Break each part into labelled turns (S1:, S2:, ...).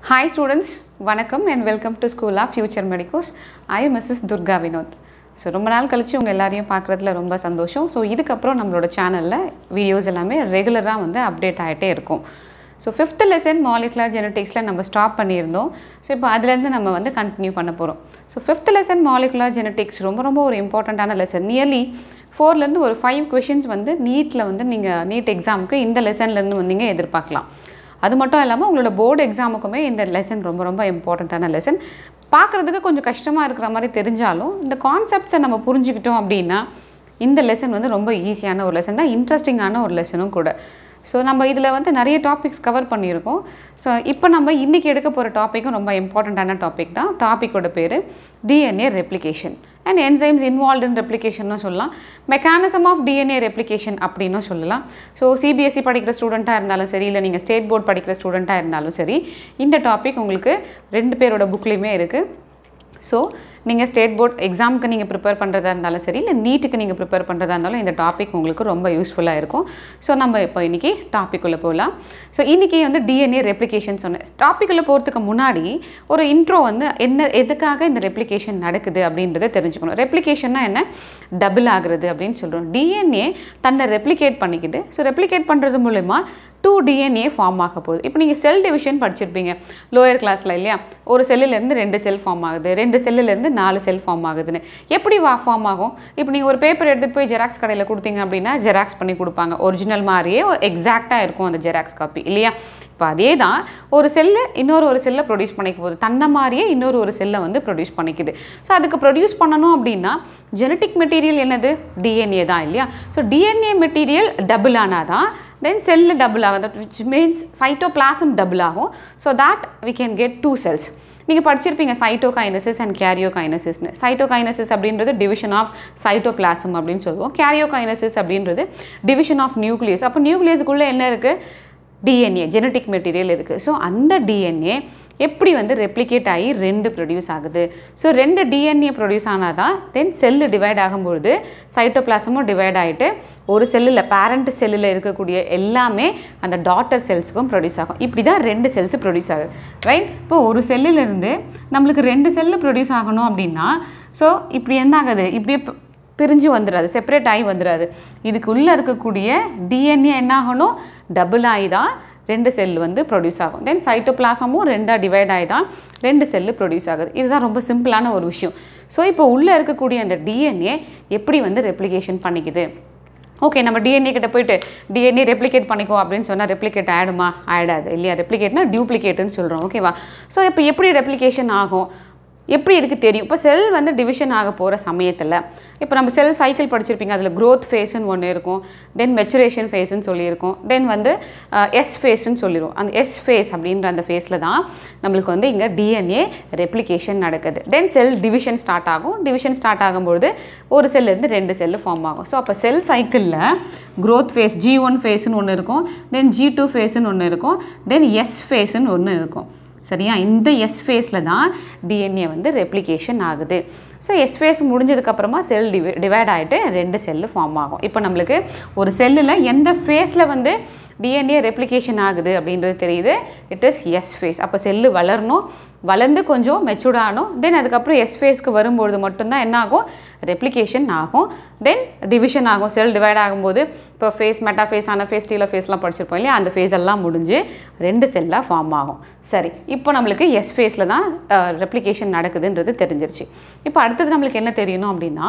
S1: Hi students, வணக்கம் and welcome to School of Future Medicos. I am Mrs. Durga Vinod so ரொம்ப நாள் கழிச்சு உங்கள் எல்லாரையும் பார்க்குறதுல ரொம்ப சந்தோஷம் ஸோ இதுக்கப்புறம் நம்மளோட சேனலில் வீடியோஸ் எல்லாமே ரெகுலராக வந்து அப்டேட் ஆகிட்டே இருக்கும் ஸோ ஃபிஃப்த் லெசன் மாலிகுலர் ஜெனட்டிக்ஸில் நம்ம ஸ்டாப் பண்ணியிருந்தோம் ஸோ இப்போ அதுலேருந்து நம்ம வந்து கண்டினியூ பண்ண போகிறோம் so fifth lesson molecular genetics ரொம்ப ரொம்ப ஒரு இம்பார்ட்டண்ட்டான லெசன் நியர்லி ஃபோர்லேருந்து ஒரு ஃபைவ் கொஷின்ஸ் வந்து நீட்டில் வந்து நீங்கள் நீட் எக்ஸாமுக்கு இந்த லெசன்லேருந்து வந்தீங்க எதிர்பார்க்கலாம் அது மட்டும் இல்லாமல் உங்களோட போர்டு எக்ஸாமுக்குமே இந்த லெசன் ரொம்ப ரொம்ப இம்பார்ட்டண்ட்டான லெசன் பார்க்குறதுக்கு கொஞ்சம் கஷ்டமாக இருக்கிற மாதிரி தெரிஞ்சாலும் இந்த கான்செப்ட்ஸை நம்ம புரிஞ்சுக்கிட்டோம் அப்படின்னா இந்த லெசன் வந்து ரொம்ப ஈஸியான ஒரு லெசன் தான் இன்ட்ரெஸ்டிங்கான ஒரு லெசனும் கூட ஸோ நம்ம இதில் வந்து நிறைய டாபிக்ஸ் கவர் பண்ணியிருக்கோம் ஸோ இப்போ நம்ம இன்றைக்கி எடுக்க போகிற டாப்பிக்கும் ரொம்ப இம்பார்ட்டண்ட்டான டாபிக் தான் டாப்பிக்கோட பேர் DNA replication and enzymes involve in ரெப்ளிகேஷன்னு சொல்லலாம் மெக்கானிசம் ஆஃப் டிஎன்ஏ ரெப்ளிகேஷன் அப்படின்னும் சொல்லலாம் ஸோ சிபிஎஸ்சி படிக்கிற ஸ்டூடெண்ட்டாக இருந்தாலும் சரி இல்லை நீங்கள் ஸ்டேட் போர்ட் படிக்கிற ஸ்டூடெண்ட்டாக இருந்தாலும் சரி இந்த டாபிக் உங்களுக்கு ரெண்டு பேரோட புக்லேயுமே இருக்குது ஸோ நீங்கள் ஸ்டேட் போர்ட் எக்ஸாமுக்கு நீங்கள் ப்ரிப்பேர் பண்ணுறதா இருந்தாலும் சரி இல்லை நீட்டுக்கு நீங்கள் ப்ரிப்பேர் பண்ணுறதா இருந்தாலும் இந்த டாபிக் உங்களுக்கு ரொம்ப யூஸ்ஃபுல்லாக இருக்கும் ஸோ நம்ம இப்போ இன்றைக்கி டாப்பிக்குள்ளே போகலாம் ஸோ இன்றைக்கி வந்து டிஎன்ஏ ரெப்ளிகேஷன் சொன்னேன் டாப்பிக்குள்ளே போகிறதுக்கு முன்னாடி ஒரு இன்ட்ரோ வந்து என்ன எதுக்காக இந்த ரெப்ளிகேஷன் நடக்குது அப்படின்றத தெரிஞ்சுக்கணும் ரெப்ளிகேஷன்னா என்ன டபுள் ஆகுறது அப்படின்னு சொல்கிறோம் டிஎன்ஏ தன்னை ரெப்ளிகேட் பண்ணிக்குது ஸோ ரெப்ளிகேட் பண்ணுறது மூலயமா டூ டிஎன்ஏ ஃபார்ம் ஆக போகுது இப்போ நீங்கள் செல் டிவிஷன் படிச்சிருப்பீங்க லோயர் கிளாஸில் இல்லையா ஒரு செல்லுலேருந்து ரெண்டு செல் ஃபார்ம் ஆகுது ரெண்டு செல்லுலேருந்து நாலு செல் ஃபார்ம் ஆகுதுன்னு எப்படி வா ஃபார்ம் ஆகும் இப்போ நீங்கள் ஒரு பேப்பர் எடுத்துகிட்டு போய் ஜெராக்ஸ் கடையில் கொடுத்தீங்க அப்படின்னா ஜெராக்ஸ் பண்ணி கொடுப்பாங்க ஒரிஜினல் மாதிரியே எக்ஸாக்டாக இருக்கும் அந்த ஜெராக்ஸ் காப்பி இல்லையா இப்போ அதே தான் ஒரு செல்லை இன்னொரு ஒரு செல்லை ப்ரொடியூஸ் பண்ணிக்க போகுது தன்னை மாதிரியே இன்னொரு ஒரு செல்லை வந்து ப்ரொடியூஸ் பண்ணிக்குது ஸோ அதுக்கு ப்ரொடியூஸ் பண்ணணும் அப்படின்னா ஜெனட்டிக் மெட்டீரியல் என்னது டிஎன்ஏ தான் இல்லையா ஸோ டிஎன்ஏ மெட்டீரியல் டபுள் ஆனால் தான் தென் செல்லு டபுள் ஆகும் that which means cytoplasm double ஆகும் so that we can get two cells நீங்கள் படிச்சிருப்பீங்க சைட்டோகைனசிஸ் அண்ட் கேரியோகைனசிஸ்னு சைட்டோகைனசிஸ் அப்படின்றது டிவிஷன் ஆஃப் சைட்டோபிளாசம் அப்படின்னு சொல்லுவோம் கேரியோகைனசிஸ் அப்படின்றது டிவிஷன் ஆஃப் நியூக்ளியஸ் அப்போ நியூக்ளியஸுக்குள்ளே என்ன இருக்குது டிஎன்ஏ ஜெனட்டிக் மெட்டீரியல் இருக்குது ஸோ அந்த டிஎன்ஏ எப்படி வந்து ரெப்ளிகேட் ஆகி ரெண்டு ப்ரொடியூஸ் ஆகுது ஸோ ரெண்டு டிஎன்ஏ ப்ரொடியூஸ் ஆனால் தான் தென் செல்லு டிவைட் ஆகும்பொழுது சைட்டோபிளாசமும் டிவைட் ஆகிட்டு ஒரு செல்லில் பேரண்ட் செல்லில் இருக்கக்கூடிய எல்லாமே அந்த டாட்டர் செல்ஸுக்கும் ப்ரொடியூஸ் ஆகும் இப்படி தான் ரெண்டு செல்ஸ் ப்ரொடியூஸ் ஆகுது ரைட் இப்போ ஒரு செல்லிலிருந்து நம்மளுக்கு ரெண்டு செல்லு ப்ரொடியூஸ் ஆகணும் அப்படின்னா ஸோ இப்படி என்ன ஆகுது இப்படியே பிரிஞ்சு வந்துடாது செப்பரேட் ஆகி வந்துடாது இதுக்குள்ளே இருக்கக்கூடிய டிஎன்ஏ என்ன ஆகணும் டபுள் ஆகி தான் ரெண்டு செல் வந்து ப்ரொடியூஸ் ஆகும் தென் சைட்டோபிளாசமும் ரெண்டாக டிவைட் ஆகி தான் ரெண்டு செல்லு ப்ரொடியூஸ் ஆகுது இதுதான் ரொம்ப சிம்பிளான ஒரு விஷயம் ஸோ இப்போ உள்ளே இருக்கக்கூடிய அந்த டிஎன்ஏ எப்படி வந்து ரெப்ளிகேஷன் பண்ணிக்குது ஓகே நம்ம டிஎன்ஏ கிட்ட போயிட்டு டிஎன்ஏ ரெப்ளிகேட் பண்ணிக்கோ அப்படின்னு சொன்னால் ரெப்ளிகேட் ஆகிடுமா ஆகிடாது இல்லையா ரெப்ளிகேட்னா டியூப்ளிகேட்டுன்னு சொல்கிறோம் ஓகேவா ஸோ இப்போ எப்படி ரெப்ளிகேஷன் ஆகும் எப்படி இதுக்கு தெரியும் இப்போ செல் வந்து டிவிஷன் ஆக போகிற சமயத்தில் இப்போ நம்ம செல் சைக்கிள் படிச்சிருப்பீங்க அதில் க்ரோத் ஃபேஸ்ன்னு ஒன்று இருக்கும் தென் மெச்சுரேஷன் ஃபேஸ்ன்னு சொல்லியிருக்கோம் தென் வந்து எஸ் ஃபேஸ்ன்னு சொல்லிடுவோம் அந்த எஸ் ஃபேஸ் அப்படின்ற அந்த ஃபேஸில் தான் நம்மளுக்கு வந்து இங்கே டிஎன்ஏ ரெப்ளிகேஷன் நடக்குது தென் செல் டிவிஷன் ஸ்டார்ட் ஆகும் டிவிஷன் ஸ்டார்ட் ஆகும்பொழுது ஒரு செல்லேருந்து ரெண்டு செல்லு ஃபார்ம் ஆகும் ஸோ அப்போ செல் சைக்கிளில் க்ரோத் ஃபேஸ் ஜி ஒன் ஃபேஸ்ன்னு ஒன்று இருக்கும் தென் ஜி டூ ஃபேஸ்ன்னு ஒன்று இருக்கும் தென் எஸ் ஃபேஸ்ன்னு ஒன்று இருக்கும் சரியா இந்த எஸ் ஃபேஸில் தான் டிஎன்ஏ வந்து ரெப்ளிகேஷன் ஆகுது ஸோ எஸ் ஃபேஸ் முடிஞ்சதுக்கப்புறமா செல் டிவை டிவைட் ஆகிட்டு ரெண்டு செல்லு ஃபார்ம் ஆகும் இப்போ நம்மளுக்கு ஒரு செல்லில் எந்த ஃபேஸில் வந்து டிஎன்ஏ ரெப்ளிகேஷன் ஆகுது அப்படின்றது தெரியுது இட் இஸ் எஸ் ஃபேஸ் அப்போ செல்லு வளரணும் வளர்ந்து கொஞ்சம் மெச்சூர்ட் ஆகணும் தென் அதுக்கப்புறம் எஸ் ஃபேஸ்க்கு வரும்பொழுது மட்டும்தான் என்ன ஆகும் ரெப்ளிகேஷன் ஆகும் தென் டிவிஷன் ஆகும் செல் டிவைட் ஆகும்போது இப்போ phase metaphase anaphase ஸ்டீல ஃபேஸ்லாம் படிச்சிருப்போம் இல்லையா அந்த ஃபேஸ் எல்லாம் முடிஞ்சு ரெண்டு செல்லாக ஃபார்ம் ஆகும் சரி இப்போ நம்மளுக்கு எஸ் ஃபேஸில் தான் ரெப்ளிகேஷன் நடக்குதுன்றது தெரிஞ்சிருச்சு இப்போ அடுத்தது நம்மளுக்கு என்ன தெரியணும் அப்படின்னா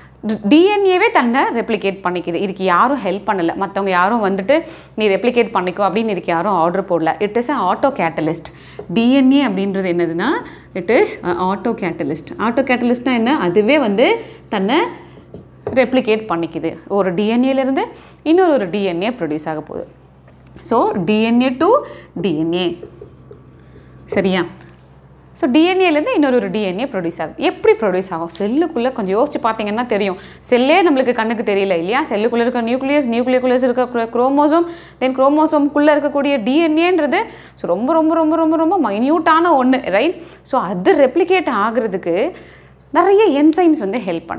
S1: டிஎன்ஏவே தன்னை ரெப்ளிகேட் பண்ணிக்குது இதுக்கு யாரும் ஹெல்ப் பண்ணலை மற்றவங்க யாரும் வந்துட்டு நீ ரெப்ளிகேட் பண்ணிக்கோ அப்படின்னு இதுக்கு யாரும் ஆர்டர் போடல it is a autocatalyst DNA அப்படின்றது என்னதுன்னா இட் இஸ் ஆட்டோ கேட்டலிஸ்ட் ஆட்டோ கேட்டலிஸ்ட்னா என்ன அதுவே வந்து தன்னை ரெப்ளிகேட் பண்ணிக்குது ஒரு டிஎன்ஏலேருந்து இன்னொரு ஒரு டிஎன்ஏ ப்ரொடியூஸ் ஆக போகுது ஸோ டிஎன்ஏ டு டிஎன்ஏ சரியா ஸோ டிஎன்ஏலேருந்து இன்னொரு ஒரு டிஎன்ஏ ப்ரொடியூஸ் ஆகும் எப்படி ப்ரொடியூஸ் ஆகும் செல்லுக்குள்ளே கொஞ்சம் யோசிச்சு பார்த்தீங்கன்னா தெரியும் செல்லே நம்மளுக்கு கண்ணுக்கு தெரியல இல்லையா செல்லுக்குள்ளே இருக்க நியூக்ளியஸ் நியூக்ளியக்குள்ளேஸ் இருக்க குரோமோசோம் தென் குரோமோசோம்குள்ளே இருக்கக்கூடிய டிஎன்ஏன்றது ஸோ ரொம்ப ரொம்ப ரொம்ப ரொம்ப ரொம்ப மைன்யூட்டான ஒன்று ரைட் ஸோ அது ரெப்ளிகேட் ஆகிறதுக்கு நிறைய என்சைம்ஸ் வந்து ஹெல்ப் பண்ணுது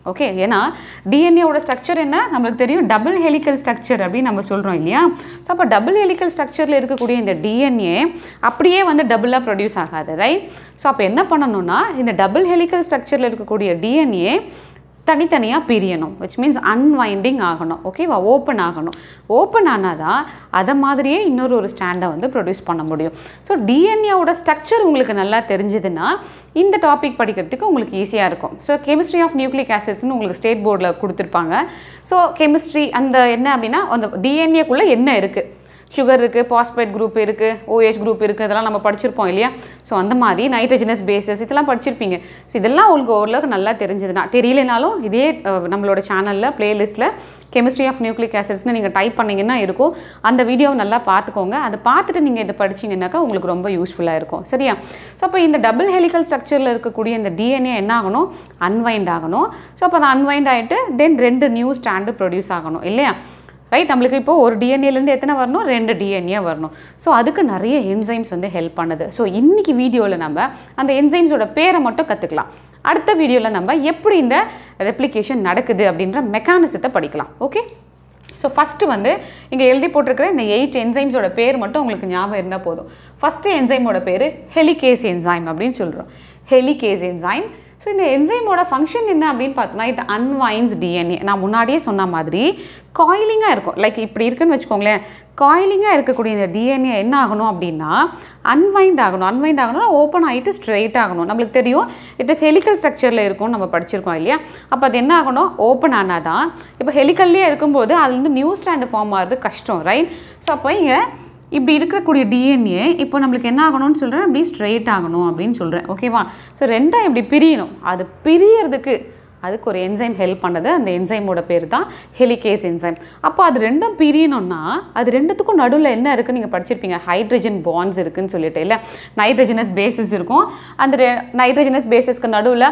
S1: ஓகே ஏன்னா டிஎன்ஏவோட ஸ்ட்ரக்சர் என்ன நம்மளுக்கு தெரியும் டபுள் ஹெலிக்கல் ஸ்ட்ரக்சர் அப்படின்னு நம்ம சொல்கிறோம் இல்லையா ஸோ அப்போ டபுள் ஹெலிக்கல் ஸ்ட்ரக்சரில் இருக்கக்கூடிய இந்த டிஎன்ஏ அப்படியே வந்து டபுளாக ப்ரொடியூஸ் ஆகாது ரைட் ஸோ அப்போ என்ன பண்ணணும்னா இந்த டபுள் ஹெலிக்கல் ஸ்ட்ரக்சரில் இருக்கக்கூடிய டிஎன்ஏ தனித்தனியாக பிரியணும் விச் மீன்ஸ் அன்வைண்டிங் ஆகணும் ஓகேவா ஓப்பன் ஆகணும் ஓப்பன் ஆனால் தான் அதை மாதிரியே இன்னொரு ஒரு ஸ்டாண்டை வந்து ப்ரொடியூஸ் பண்ண முடியும் ஸோ டிஎன்ஏவோட ஸ்ட்ரக்சர் உங்களுக்கு நல்லா தெரிஞ்சதுன்னா இந்த டாபிக் படிக்கிறதுக்கு உங்களுக்கு ஈஸியாக இருக்கும் ஸோ கெமிஸ்ட்ரி ஆஃப் நியூக்ளிக் ஆசிட்ஸ்னு உங்களுக்கு ஸ்டேட் போர்டில் கொடுத்துருப்பாங்க ஸோ கெமிஸ்ட்ரி அந்த என்ன அப்படின்னா அந்த டிஎன்ஏக்குள்ளே என்ன இருக்குது சுகர் இருக்குது பாஸ்பேட் குரூப் இருக்குது ஓஎச் குரூப் இருக்குது இதெல்லாம் நம்ம படிச்சிருப்போம் இல்லையா ஸோ அந்த மாதிரி நைட்ரஜனஸ் பேசஸ் இதெல்லாம் படிச்சிருப்பீங்க ஸோ இதெல்லாம் உங்களுக்கு ஓரளவுக்கு நல்லா தெரிஞ்சதுன்னா தெரியலனாலும் இதே அஹ், நம்மளோட சேனலில் ப்ளேலிஸ்ட்டில் கெமிஸ்ட்ரி ஆஃப் நியூக்ளிக் ஆசிட்ஸ்னு நீங்கள் டைப் பண்ணிங்கன்னா இருக்கும் அந்த வீடியோவை நல்லா பார்த்துக்கோங்க அதை பார்த்துட்டு நீங்கள் இதை படிச்சீங்கன்னாக்கா உங்களுக்கு ரொம்ப யூஸ்ஃபுல்லாக இருக்கும் சரியா ஸோ அப்போ இந்த டபுள் ஹெலிக்கல் ஸ்ட்ரக்சரில் இருக்கக்கூடிய இந்த டிஎன்ஏ என்ன ஆகணும் அன்வைண்ட் ஆகணும் ஸோ அப்போ அது அன்வைண்ட் ஆகிட்டு தென் ரெண்டு நியூ ஸ்டாண்டு ப்ரொடியூஸ் ஆகணும் இல்லையா ரைட் நம்மளுக்கு இப்போ ஒரு டிஎன்ஏலேருந்து எத்தனை வரணும் ரெண்டு டிஎன்ஏ வரணும் ஸோ அதுக்கு நிறைய என்சைம்ஸ் வந்து ஹெல்ப் பண்ணுது ஸோ இன்னைக்கு வீடியோவில் நம்ம அந்த என்சைம்ஸோட பேரை மட்டும் கற்றுக்கலாம் அடுத்த வீடியோவில் நம்ம எப்படி இந்த ரெப்ளிகேஷன் நடக்குது அப்படின்ற மெக்கானிசத்தை படிக்கலாம் ஓகே ஸோ ஃபஸ்ட்டு வந்து இங்கே எழுதி போட்டிருக்கிற இந்த எயிட் என்சைம்ஸோட பேர் மட்டும் உங்களுக்கு ஞாபகம் இருந்தால் போதும் ஃபஸ்ட்டு என்சைமோட பேர் ஹெலிகேஸ் என்சைம் அப்படின்னு சொல்கிறோம் ஹெலிகேஸ் என்சைம் ஸோ இந்த என்சைமோட ஃபங்க்ஷன் என்ன அப்படின்னு பார்த்தோம்னா இது அன்வைன்ஸ் டிஎன்ஏ நான் முன்னாடியே சொன்ன மாதிரி காயிலிங்காக இருக்கும் லைக் இப்படி இருக்குன்னு வச்சுக்கோங்களேன் காயிலிங்காக இருக்கக்கூடிய இந்த டிஎன்ஏ என்ன ஆகணும் அப்படின்னா அன்வைண்ட் ஆகணும் அன்வைண்ட் ஆகணும்னா ஓப்பன் ஆகிட்டு ஸ்ட்ரெயிட் ஆகணும் நம்மளுக்கு தெரியும் இட் இஸ் ஹெலிக்கல் ஸ்ட்ரக்சரில் இருக்கும் நம்ம படிச்சிருக்கோம் இல்லையா அப்போ அது என்ன ஆகணும் ஓப்பன் ஆனால் தான் இப்போ ஹெலிக்கல்லே இருக்கும்போது அதுலேருந்து நியூ ஸ்டாண்டு ஃபார்ம் ஆகிறது கஷ்டம் ரைட் ஸோ அப்போ இங்கே இப்படி இருக்கக்கூடிய டிஎன்ஏ இப்போ நம்மளுக்கு என்ன ஆகணும்னு சொல்கிறேன் அப்படி ஸ்ட்ரெயிட் ஆகணும் அப்படின்னு சொல்கிறேன் ஓகேவா ஸோ ரெண்டா இப்படி பிரியணும் அது பிரியறதுக்கு அதுக்கு ஒரு என்சைம் ஹெல்ப் பண்ணது அந்த என்சைமோட பேர் தான் ஹெலிகேஸ் என்சைம் அப்போ அது ரெண்டும் பிரியணும்னா அது ரெண்டுத்துக்கும் நடுவில் என்ன இருக்குன்னு நீங்கள் படிச்சிருப்பீங்க ஹைட்ரஜன் பாண்ட்ஸ் இருக்குன்னு சொல்லிட்டு இல்லை நைட்ரஜனஸ் பேசிஸ் இருக்கும் அந்த நைட்ரஜனஸ் பேசிஸ்க்கு நடுவில்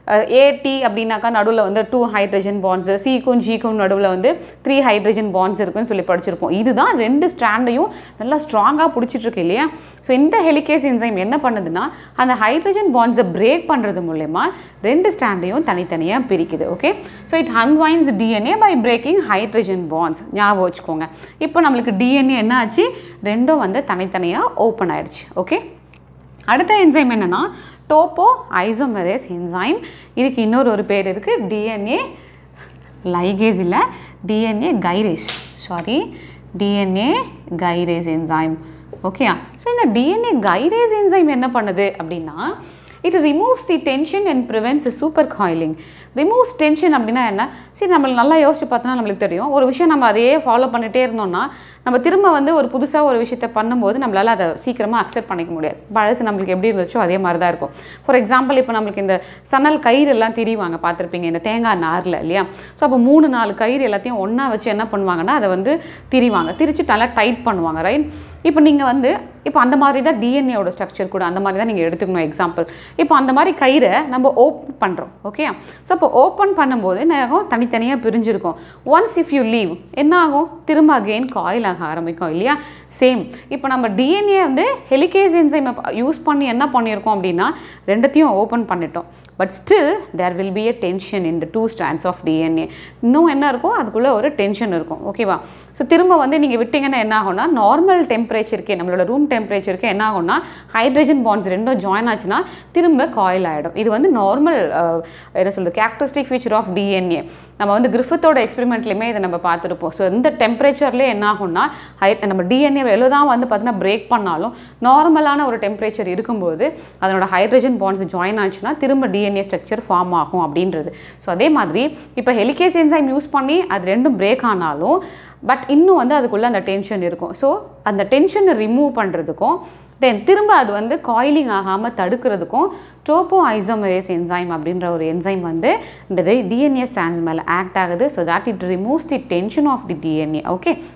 S1: ஏடி அப்படின்னாக்கா நடுவில் வந்து டூ ஹைட்ரஜன் பாண்ட்ஸ் சிக்கும் ஜிக்கும் நடுவில் வந்து த்ரீ ஹைட்ரஜன் பாண்ட்ஸ் இருக்குன்னு சொல்லி படிச்சிருப்போம் இதுதான் ரெண்டு ஸ்ட்ராண்டையும் நல்லா ஸ்ட்ராங்காக பிடிச்சிட்டு இருக்கு இல்லையா ஸோ இந்த ஹெலிகேஸ் என்சைம் என்ன பண்ணுதுன்னா அந்த ஹைட்ரஜன் பாண்ட்ஸை பிரேக் பண்ணுறது மூலயமா ரெண்டு ஸ்டாண்டையும் தனித்தனியாக பிரிக்குது okay so it unwinds DNA by breaking hydrogen bonds ஞாபகம் வச்சுக்கோங்க இப்போ நம்மளுக்கு டிஎன்ஏ என்ன ஆச்சு ரெண்டும் வந்து தனித்தனியாக ஓப்பன் ஆயிடுச்சு ஓகே அடுத்த என்சைம் என்னென்னா டோப்போ ஐசோமெரேஸ் என்சைம் இதுக்கு இன்னொரு ஒரு பேர் இருக்குது டிஎன்ஏ லைகேஸ் இல்லை DNA gyrase sorry DNA gyrase enzyme ஓகேயா ஸோ இந்த டிஎன்ஏ கைரேஸ் என்சைம் என்ன பண்ணுது அப்படின்னா it removes the tension and prevents supercoiling removes tension அப்படின்னா என்ன சரி நம்ம நல்லா யோசிச்சு பார்த்தோன்னா நம்மளுக்கு தெரியும் ஒரு விஷயம் நம்ம அதையே ஃபாலோ பண்ணிகிட்டே இருந்தோம்னா நம்ம திரும்ப வந்து ஒரு புதுசாக ஒரு விஷயத்தை பண்ணும்போது நம்மளால் அதை சீக்கிரமாக அக்செப்ட் பண்ணிக்க முடியாது பழசு நம்மளுக்கு எப்படி இருந்துச்சோ அதே மாதிரி தான் இருக்கும் ஃபார் எக்ஸாம்பிள் இப்போ நம்மளுக்கு இந்த சணல் கயிறு எல்லாம் திரிவாங்க பார்த்துருப்பீங்க இந்த தேங்காய் நாரில் இல்லையா ஸோ அப்போ மூணு நாலு கயிறு எல்லாத்தையும் ஒன்றா வச்சு என்ன பண்ணுவாங்கன்னா அதை வந்து திரிவாங்க திரிச்சு நல்லா டைட் பண்ணுவாங்க ரைட் இப்போ நீங்கள் வந்து இப்போ அந்த மாதிரி தான் டிஎன்ஏவோட ஸ்ட்ரக்சர் கூட அந்த மாதிரி தான் நீங்கள் எடுத்துக்கணும் எக்ஸாம்பிள் இப்போ அந்த மாதிரி கயிறை நம்ம ஓப்பன் பண்ணுறோம் ஓகே ஸோ இப்போ ஓப்பன் பண்ணும்போது என்ன ஆகும் தனித்தனியாக பிரிஞ்சிருக்கும் ஒன்ஸ் இஃப் யூ லீவ் என்ன ஆகும் திரும்ப அகெயின் காயில் ஆக ஆரம்பிக்கும் இல்லையா சேம் இப்போ நம்ம டிஎன்ஏ வந்து ஹெலிகேஸ் என்சைமை யூஸ் பண்ணி என்ன பண்ணியிருக்கோம் அப்படின்னா ரெண்டுத்தையும் ஓப்பன் பண்ணிட்டோம் but still there will be a tension in the two strands of DNA இன்னும் என்ன இருக்கும் அதுக்குள்ளே ஒரு டென்ஷன் இருக்கும் ஓகேவா ஸோ திரும்ப வந்து நீங்கள் விட்டிங்கன்னா என்ன ஆகும்னா நார்மல் டெம்பரேச்சருக்கே நம்மளோட ரூம் டெம்பரேச்சருக்கு என்ன ஆகும்னா ஹைட்ரஜன் பாண்ட்ஸ் ரெண்டும் ஜாயின் ஆச்சுன்னா திரும்ப காயில் ஆகிடும் இது வந்து நார்மல் என்ன சொல்கிறது கேரக்டரிஸ்டிக் ஃபீச்சர் ஆஃப் டிஎன்ஏ நம்ம வந்து கிரிஃபித்தோட எக்ஸ்பெரிமெண்ட்லையுமே இதை நம்ம பார்த்துருப்போம் ஸோ இந்த டெம்பரேச்சர்லேயே என்ன ஆகும்னா ஹை நம்ம டிஎன்ஏ எவ்வளோ தான் வந்து பார்த்தீங்கன்னா பிரேக் பண்ணாலும் நார்மலான ஒரு டெம்பரேச்சர் இருக்கும்போது அதனோட ஹைட்ரஜன் பாண்ட்ஸ் ஜாயின் ஆச்சுன்னா திரும்ப டிஎன்ஏ ஸ்ட்ரக்சர் ஃபார்ம் ஆகும் அப்படின்றது ஸோ அதே மாதிரி இப்போ ஹெலிகேஸ் என்சைம் யூஸ் பண்ணி அது ரெண்டும் பிரேக் ஆனாலும் பட் இன்னும் வந்து அதுக்குள்ளே அந்த டென்ஷன் இருக்கும் ஸோ அந்த டென்ஷனை ரிமூவ் பண்ணுறதுக்கும் தென் திரும்ப அது வந்து காயிலிங் ஆகாமல் தடுக்கிறதுக்கும் டோப்போ ஐசோமரேஸ் என்சைம் அப்படின்ற ஒரு என்சைம் வந்து இந்த டிஎன்ஏ ஸ்டாண்ட்ஸ் மேலே ஆக்ட் ஆகுது so that it removes the tension of the DNA okay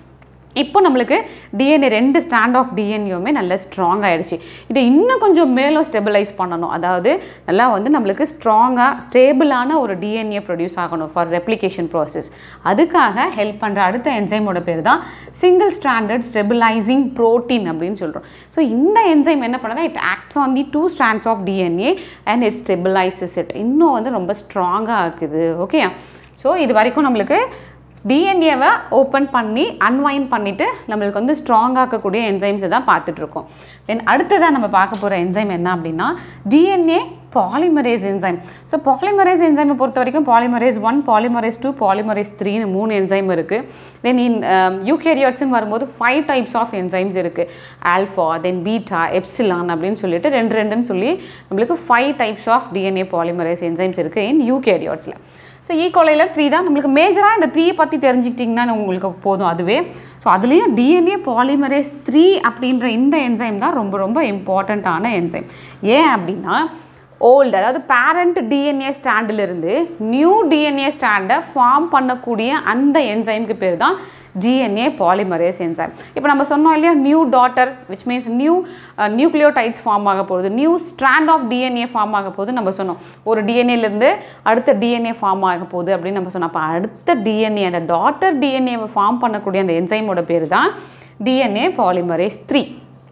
S1: இப்போ நம்மளுக்கு டிஎன்ஏ ரெண்டு ஸ்டாண்ட் ஆஃப் டிஎன்ஏவுமே நல்ல ஸ்ட்ராங் ஆயிடுச்சு இதை இன்னும் கொஞ்சம் மேலும் ஸ்டெபிலைஸ் பண்ணணும் அதாவது நல்லா வந்து நம்மளுக்கு ஸ்ட்ராங்காக ஸ்டேபிளான ஒரு டிஎன்ஏ ப்ரொடியூஸ் ஆகணும் ஃபார் ரெப்ளிகேஷன் ப்ராசஸ் அதுக்காக ஹெல்ப் பண்ணுற அடுத்த என்சைமோட பேர் தான் சிங்கிள் ஸ்டாண்டர்ட் ஸ்டெபிலைசிங் ப்ரோட்டீன் அப்படின்னு சொல்கிறோம் ஸோ இந்த என்சைம் என்ன பண்ணுன்னா it acts on the two strands of DNA and it stabilises it இன்னும் வந்து ரொம்ப ஸ்ட்ராங்காக இருக்குது ஓகே ஸோ இது வரைக்கும் நம்மளுக்கு டிஎன்ஏவை ஓப்பன் பண்ணி அன்வைன் பண்ணிவிட்டு நம்மளுக்கு வந்து ஸ்ட்ராங் ஆக்கக்கூடிய என்சைம்ஸை தான் பார்த்துட்ருக்கோம் தென் அடுத்ததாக நம்ம பார்க்க போகிற என்சைம் என்ன அப்படின்னா DNA polymerase enzyme so polymerase என்சைமை பொறுத்த வரைக்கும் polymerase one polymerase two polymerase த்ரீன்னு மூணு என்சைம் இருக்குது தென் இன் யூகேரியாட்ஸ்னு வரும்போது ஃபைவ் டைப்ஸ் ஆஃப் என்சைம்ஸ் இருக்குது ஆல்ஃபா தென் பீட்டா எப்சிலான் அப்படின்னு சொல்லிட்டு ரெண்டு ரெண்டுன்னு சொல்லி நம்மளுக்கு five types of DNA polymerase enzymes இருக்குது இன் யூகேரியாட்ஸில் ஸோ ஈகோலையில் த்ரீ தான் நம்மளுக்கு மேஜராக இந்த த்ரீ பற்றி தெரிஞ்சுக்கிட்டிங்கன்னா உங்களுக்கு போதும் அதுவே ஸோ அதுலேயும் டிஎன்ஏ பாலிமரேஸ் த்ரீ அப்படின்ற இந்த என்சைம் தான் ரொம்ப ரொம்ப இம்பார்ட்டண்ட்டான என்சைம் ஏன் அப்படின்னா ஓல்டு அதாவது பேரண்ட் டிஎன்ஏ ஸ்டாண்டிலிருந்து நியூ டிஎன்ஏ ஸ்டாண்டை ஃபார்ம் பண்ணக்கூடிய அந்த என்சைமுக்கு பேர் தான் டிஎன்ஏ பாலிமரேஸ் என்சைம் இப்போ நம்ம சொன்னோம் இல்லையா new daughter which means new nucleotides form ஆக போகுது new strand of DNA form ஆக போகுது நம்ம சொன்னோம் ஒரு டிஎன்ஏலேருந்து அடுத்த டிஎன்ஏ ஃபார்ம் ஆக போகுது அப்படின்னு நம்ம சொன்னோம் அப்போ அடுத்த டிஎன்ஏ அந்த டாட்டர் டிஎன்ஏவை ஃபார்ம் பண்ணக்கூடிய அந்த என்சைமோட பேர் தான் டிஎன்ஏ பாலிமரேஸ் த்ரீ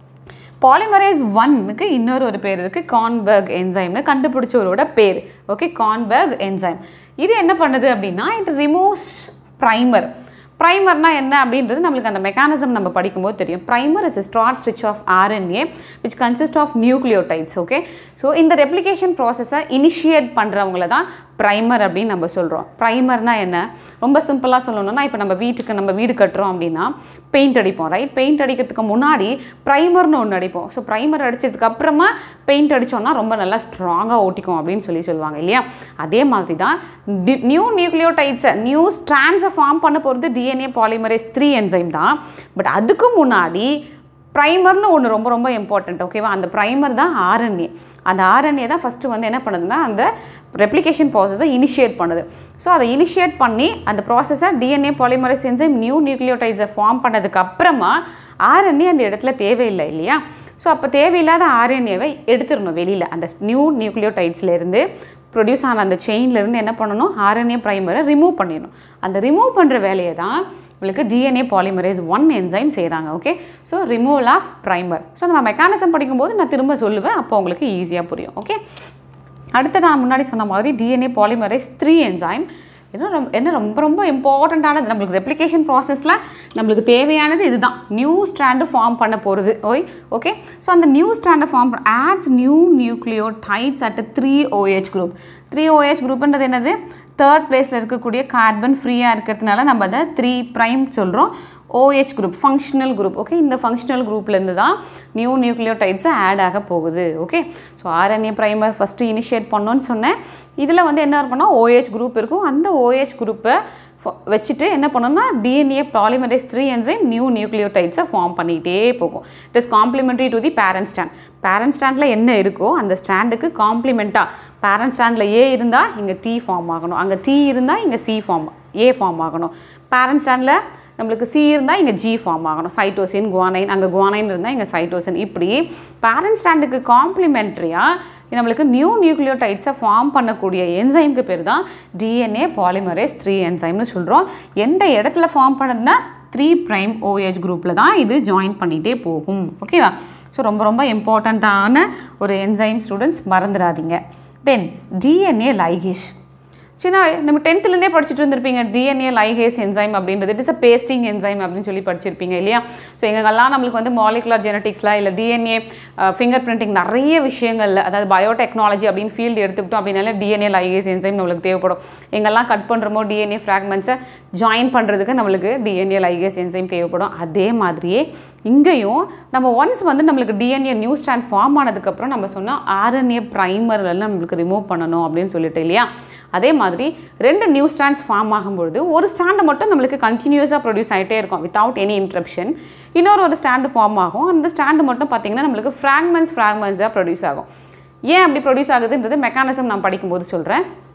S1: பாலிமரேஸ் ஒன்னுக்கு இன்னொரு ஒரு பேர் இருக்குது கான்பர்க் என்சைம்னு கண்டுபிடிச்சவரோட பேர் ஓகே கான்பர்க் என்சைம் இது என்ன பண்ணுது அப்படின்னா இட் ரிமூவ்ஸ் ப்ரைமர் ப்ரைமர்னா என்ன அப்படின்றது நம்மளுக்கு அந்த மெக்கானிசம் நம்ம படிக்கும்போது தெரியும் primer is start stitch of RNA which consist of nucleotides okay so இந்த ரெப்ளிகேஷன் ப்ராசஸை இனிஷியேட் பண்ணுறவங்கள தான் ப்ரைமர் அப்படின்னு நம்ம சொல்கிறோம் ப்ரைமர்னா என்ன ரொம்ப சிம்பிளாக சொல்லணும்னா இப்போ நம்ம வீட்டுக்கு நம்ம வீடு கட்டுறோம் அப்படின்னா பெயிண்ட் அடிப்போம் ரைட் பெயிண்ட் அடிக்கிறதுக்கு முன்னாடி ப்ரைமர்னு ஒன்று அடிப்போம் ஸோ ப்ரைமர் அடித்ததுக்கு அப்புறமா பெயிண்ட் அடித்தோம்னா ரொம்ப நல்லா ஸ்ட்ராங்காக ஓட்டிக்கும் அப்படின்னு சொல்லி சொல்லுவாங்க இல்லையா அதே மாதிரி தான் நியூ நியூக்ளியோடைட்ஸை நியூ ஸ்ட்ராண்ட்ஸை ஃபார்ம் பண்ண போகிறது டிஎன்ஏ பாலிமரேஸ் த்ரீ என்சைம் தான் பட் அதுக்கு முன்னாடி ப்ரைமர்னு ஒன்று ரொம்ப ரொம்ப இம்பார்ட்டண்ட் ஓகேவா அந்த ப்ரைமர் தான் ஆர்என்ஏ அந்த ஆர்என்ஏ தான் ஃபஸ்ட்டு வந்து என்ன பண்ணுதுன்னா அந்த ரெப்ளிகேஷன் ப்ராசஸை இனிஷியேட் பண்ணுது ஸோ அதை இனிஷியேட் பண்ணி அந்த ப்ராசஸை டிஎன்ஏ பாலிமரைஸ் என்சைம் நியூ நியூக்ளியோடைட்ஸை ஃபார்ம் பண்ணதுக்கு அப்புறமா ஆர்என்ஏ அந்த இடத்துல தேவையில்லை இல்லையா ஸோ அப்போ தேவையில்லாத ஆர்என்ஏவை எடுத்துடணும் வெளியில் அந்த நியூ நியூக்ளியோடைட்ஸ்லேருந்து ப்ரொடியூஸ் ஆன அந்த செயின்லேருந்து என்ன பண்ணணும் ஆர்என்ஏ ப்ரைமரை ரிமூவ் பண்ணிடணும் அந்த ரிமூவ் பண்ணுற வேலையை தான் உங்களுக்கு டிஎன்ஏ பாலிமரேஸ் ஒன் என்சைம் செய்கிறாங்க okay so removal of primer so நம்ம மெக்கானிசம் படிக்கும்போது நான் திரும்ப சொல்லுவேன் அப்போ உங்களுக்கு ஈஸியாக புரியும் ஓகே அடுத்து நான் முன்னாடி சொன்ன மாதிரி டிஎன்ஏ பாலிமரேஸ் த்ரீ என்சைம் என்ன ரொம்ப என்ன ரொம்ப ரொம்ப இம்பார்ட்டண்ட்டானது நம்மளுக்கு ரெப்ளிகேஷன் ப்ராசஸில் நம்மளுக்கு தேவையானது இதுதான் நியூ ஸ்ட்ராண்டு ஃபார்ம் பண்ண போகிறது ஓய் ஓகே ஸோ அந்த நியூ ஸ்ட்ராண்டை ஃபார்ம் பண்ண adds new nucleotides at three OH group three OH குரூப்ன்றது என்னது தேர்ட் பிளேஸில் இருக்கக்கூடிய கார்பன் ஃப்ரீயாக இருக்கிறதுனால நம்ம அதை த்ரீ ப்ரைம் சொல்கிறோம் OH group functional group okay இந்த ஃபங்க்ஷனல் குரூப்லேருந்து தான் நியூ நியூக்ளியோடைட்ஸை ஆட் ஆக போகுது okay so RNA primer first initiate பண்ணோன்னு சொன்னேன் இதில் வந்து என்ன இருக்கும்னா ஓஹெச் குரூப் இருக்கும் அந்த ஓஹெச் குரூப்பை வச்சுட்டு என்ன பண்ணணும்னா DNA polymerase three enzyme new நியூக்ளியோடைட்ஸை ஃபார்ம் பண்ணிகிட்டே போகும் it is complementary to the parent strand parent ஸ்டாண்டில் என்ன இருக்கோ அந்த ஸ்டாண்டுக்கு காம்ப்ளிமெண்ட்டாக பேரண்ட் ஸ்டாண்டில் ஏ இருந்தால் இங்கே டி ஃபார்ம் ஆகணும் அங்கே டி இருந்தால் இங்கே சி ஃபார்ம் ஏ ஃபார்ம் ஆகணும் பேரண்ட் ஸ்டாண்டில் நம்மளுக்கு சி இருந்தால் இங்கே ஜி ஃபார்ம் ஆகணும் சைட்டோசின் குவானைன் அங்கே குவானைன் இருந்தால் இங்கே சைட்டோசின் இப்படி பேரண்ட் ஸ்டாண்டுக்கு காம்ப்ளிமெண்ட்ரியாக நம்மளுக்கு நியூ நியூக்ளியோடைட்ஸை ஃபார்ம் பண்ணக்கூடிய என்சைம்க்கு பேர் தான் டிஎன்ஏ பாலிமரேஸ் த்ரீ என்சைம்னு சொல்கிறோம் எந்த இடத்துல ஃபார்ம் பண்ணதுன்னா த்ரீ ப்ரைம் ஓஏஜ் குரூப்பில் தான் இது ஜாயின் பண்ணிகிட்டே போகும் ஓகேவா ஸோ ரொம்ப ரொம்ப இம்பார்ட்டண்ட்டான ஒரு என்சைம் ஸ்டூடெண்ட்ஸ் மறந்துடாதீங்க தென் டிஎன்ஏ லைகேஷ் சின்ன நம்ம டென்த்துலேருந்தே படிச்சுட்டு இருந்திருப்பீங்க டிஎன்ஏ லைஹேஸ் என்சைம் அப்படின்றது it is a pasting enzyme அப்படின்னு சொல்லி படிச்சிருப்பீங்க இல்லையா ஸோ எங்கெல்லாம் நம்மளுக்கு வந்து மாலிகுலர் ஜெனட்டிக்ஸில் இல்லை டிஎன்ஏ ஃபிங்கர் பிரிண்டிங் நிறைய விஷயங்களில் அதாவது பயோடெக்னாலஜி அப்படின்னு ஃபீல்டு எடுத்துக்கிட்டோம் அப்படின்னாலே டிஎன்ஏ லைஹேஸ் என்சைம் நம்மளுக்கு தேவைப்படும் எங்கெல்லாம் கட் பண்ணுறோமோ டிஎன்ஏ ஃப்ராக்மெண்ட்ஸை ஜாயின் பண்ணுறதுக்கு நம்மளுக்கு டிஎன்ஏ லைஹேஸ் என்சைம் தேவைப்படும் அதே மாதிரியே இங்கேயும் நம்ம ஒன்ஸ் வந்து நம்மளுக்கு டிஎன்ஏ நியூ ஸ்டாண்ட் ஃபார்ம் ஆனதுக்கப்புறம் நம்ம சொன்னால் ஆர்என்ஏ ப்ரைமர்லாம் நம்மளுக்கு ரிமூவ் பண்ணணும் அப்படின்னு சொல்லிட்டு இல்லையா அதே மாதிரி ரெண்டு நியூ ஸ்டாண்ட்ஸ் ஃபார்ம் ஆகும்பொழுது ஒரு ஸ்டாண்டை மட்டும் நம்மளுக்கு கண்டினியூஸாக ப்ரொடியூஸ் ஆகிட்டே இருக்கும் வித்தவுட் எனி இன்ட்ரப்ஷன் இன்னொரு ஒரு ஸ்டாண்டு ஃபார்ம் ஆகும் அந்த ஸ்டாண்டு மட்டும் பார்த்திங்கன்னா நம்மளுக்கு ஃப்ராக்மெண்ட்ஸ் ஃப்ராக்மெண்ட்ஸாக ப்ரொடியூஸ் ஆகும் ஏன் அப்படி ப்ரொடியூஸ் ஆகுதுன்றது மெக்கானிசம் நான் படிக்கும்போது சொல்கிறேன்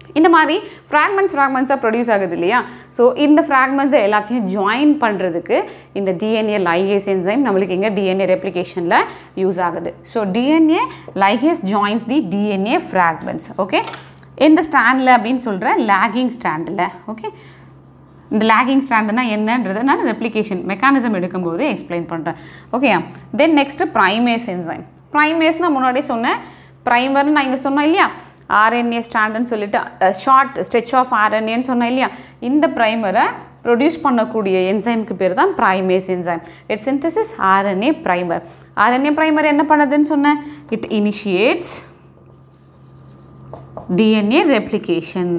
S1: இந்த மாதிரி ஃப்ராக்மெண்ட்ஸ் ஃப்ராக்மெண்ட்ஸாக ப்ரொடியூஸ் ஆகுது இல்லையா ஸோ இந்த ஃப்ராக்மெண்ட்ஸை எல்லாத்தையும் ஜாயின் பண்ணுறதுக்கு இந்த டிஎன்ஏ லைகேஸ் என்சைம் நம்மளுக்கு இங்கே டிஎன்ஏ ரெப்ளிகேஷனில் யூஸ் ஆகுது so DNA ligase joins the DNA fragments okay எந்த ஸ்டாண்டில் அப்படின்னு சொல்கிறேன் லேகிங் ஸ்டாண்டில் ஓகே இந்த லேகிங் ஸ்டாண்டுனா என்னன்றதை நான் ரெப்ளிகேஷன் மெக்கானிசம் எடுக்கும்போது எக்ஸ்பிளைன் பண்ணுறேன் okay then next primase enzyme primase நான் முன்னாடி சொன்னேன் ப்ரைமர்னு நான் இங்கே சொன்னேன் இல்லையா ஆர்என்ஏ ஸ்டாண்டுன்னு சொல்லிட்டு ஷார்ட் ஸ்ட்ரெச் ஆஃப் ஆர்என்ஏன்னு சொன்னேன் இல்லையா இந்த ப்ரைமரை ப்ரொடியூஸ் பண்ணக்கூடிய என்சைமுக்கு பேர் தான் primase enzyme it synthesis RNA primer RNA primer என்ன பண்ணுதுன்னு சொன்னேன் it initiates DNA replication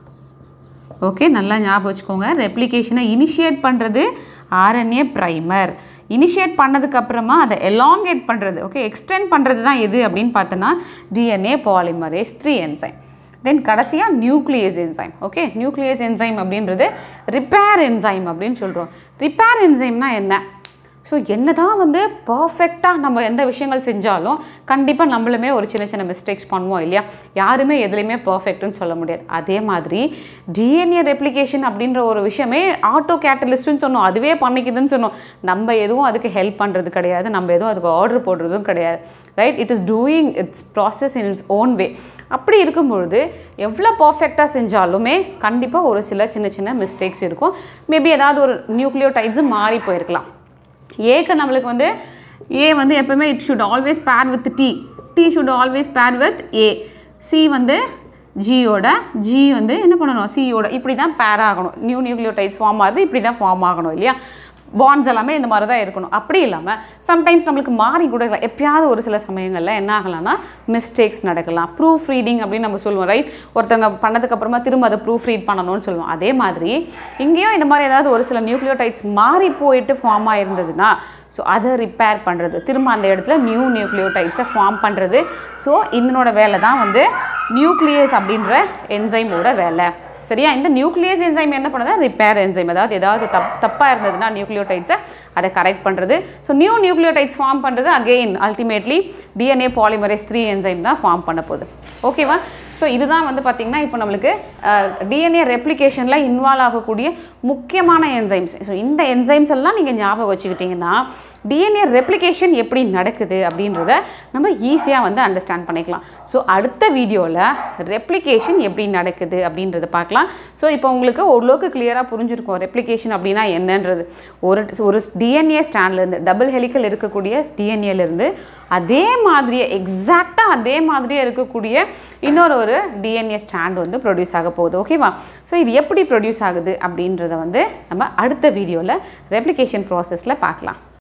S1: okay நல்லா ஞாபகம் வச்சுக்கோங்க ரெப்ளிகேஷனை இனிஷியேட் பண்ணுறது ஆர்என்ஏ ப்ரைமர் இனிஷியேட் பண்ணதுக்கப்புறமா அதை எலாங்கேட் பண்ணுறது ஓகே எக்ஸ்டெண்ட் பண்ணுறது தான் எது அப்படின்னு பார்த்தோன்னா DNA polymerase three enzyme then கடைசியாக nuclease enzyme okay nuclease enzyme அப்படின்றது ரிப்பேர் என்சைம் அப்படின்னு சொல்கிறோம் ரிப்பேர் என்சைம்னா என்ன ஸோ என்ன தான் வந்து பர்ஃபெக்டாக நம்ம எந்த விஷயங்கள் செஞ்சாலும் கண்டிப்பாக நம்மளுமே ஒரு சின்ன சின்ன மிஸ்டேக்ஸ் பண்ணுவோம் இல்லையா யாருமே எதுலேயுமே பர்ஃபெக்ட்னு சொல்ல முடியாது அதே மாதிரி டிஎன்ஏ ரெப்ளிகேஷன் அப்படின்ற ஒரு விஷயமே ஆட்டோ கேட்டலிஸ்ட்னு சொன்னோம் அதுவே பண்ணிக்குதுன்னு சொன்னோம் நம்ம எதுவும் அதுக்கு ஹெல்ப் பண்ணுறது கிடையாது நம்ம எதுவும் அதுக்கு ஆர்டர் போடுறதும் கிடையாது right it is doing its process in its own way அப்படி இருக்கும்பொழுது எவ்வளோ பர்ஃபெக்டாக செஞ்சாலுமே கண்டிப்பாக ஒரு சில சின்ன சின்ன மிஸ்டேக்ஸ் இருக்கும் மேபி ஏதாவது ஒரு நியூக்ளியோடைட்ஸு மாறி போயிருக்கலாம் ஏக்கு நம்மளுக்கு வந்து ஏ வந்து எப்பவுமே it should always pair with T T should always pair with A C வந்து ஜியோட ஜி வந்து என்ன பண்ணணும் சியோட இப்படி தான் பேர் ஆகணும் நியூ நியூக்ளியோடைட்ஸ் ஃபார்ம் ஆகுது இப்படி தான் ஃபார்ம் ஆகணும் இல்லையா பாண்ட்ஸ் எல்லாமே இந்த மாதிரி தான் இருக்கணும் அப்படி இல்லாமல் சம்டைம்ஸ் நம்மளுக்கு மாறி கூட இருக்கலாம் எப்பயாவது ஒரு சில சமயங்களில் என்ன ஆகலாம்னா மிஸ்டேக்ஸ் நடக்கலாம் ப்ரூஃப் ரீடிங் அப்படின்னு நம்ம சொல்லுவோம் ரைட் ஒருத்தவங்க பண்ணதுக்கப்புறமா திரும்ப அதை ப்ரூஃப் ரீட் பண்ணணும்னு சொல்லுவோம் அதே மாதிரி இங்கேயும் இந்த மாதிரி ஏதாவது ஒரு சில நியூக்ளியோடைட்ஸ் மாறி போயிட்டு ஃபார்ம் ஆயிருந்ததுன்னா ஸோ அதை ரிப்பேர் பண்ணுறது திரும்ப அந்த இடத்துல நியூ நியூக்ளியோடைட்ஸை ஃபார்ம் பண்ணுறது ஸோ இதனோட வேலை தான் வந்து நியூக்ளியஸ் அப்படின்ற என்சைமோட வேலை சரியா இந்த நியூக்ளியஸ் என்சைம் என்ன பண்ணுது ரிப்பேர் என்சைம் அதாவது ஏதாவது தப் தப்பாக இருந்ததுன்னா நியூக்ளியோடைட்ஸை அதை கரெக்ட் பண்ணுறது ஸோ நியூ நியூக்ளியோடைட்ஸ் ஃபார்ம் பண்ணுறது again ultimately DNA polymerase three enzyme தான் ஃபார்ம் பண்ண போகுது ஓகேவா ஸோ இதுதான் வந்து பார்த்திங்கன்னா இப்போ நம்மளுக்கு டிஎன்ஏ ரெப்ளிகேஷனில் இன்வால்வ் ஆகக்கூடிய முக்கியமான என்சைம்ஸ் ஸோ இந்த என்சைம்ஸ் எல்லாம் நீங்கள் ஞாபகம் வச்சுக்கிட்டிங்கன்னா டிஎன்ஏ ரெப்ளிகேஷன் எப்படி நடக்குது அப்படின்றத நம்ம ஈஸியாக வந்து அண்டர்ஸ்டாண்ட் பண்ணிக்கலாம் ஸோ அடுத்த வீடியோவில் ரெப்ளிகேஷன் எப்படி நடக்குது அப்படின்றத பார்க்கலாம் ஸோ இப்போ உங்களுக்கு ஓரளவுக்கு கிளியராக புரிஞ்சிருக்கும் ரெப்ளிகேஷன் அப்படின்னா என்னன்றது ஒரு ஒரு டிஎன்ஏ ஸ்டாண்ட்லேருந்து டபுள் ஹெலிக்கல் இருக்கக்கூடிய டிஎன்ஏலேருந்து அதே மாதிரியே எக்ஸாக்டாக அதே மாதிரியே இருக்கக்கூடிய இன்னொரு ஒரு டிஎன்ஏ ஸ்டாண்ட் வந்து ப்ரொடியூஸ் ஆக போகுது ஓகேவா ஸோ இது எப்படி ப்ரொடியூஸ் ஆகுது அப்படின்றத வந்து நம்ம அடுத்த வீடியோவில் ரெப்ளிகேஷன் ப்ராசஸில் பார்க்கலாம்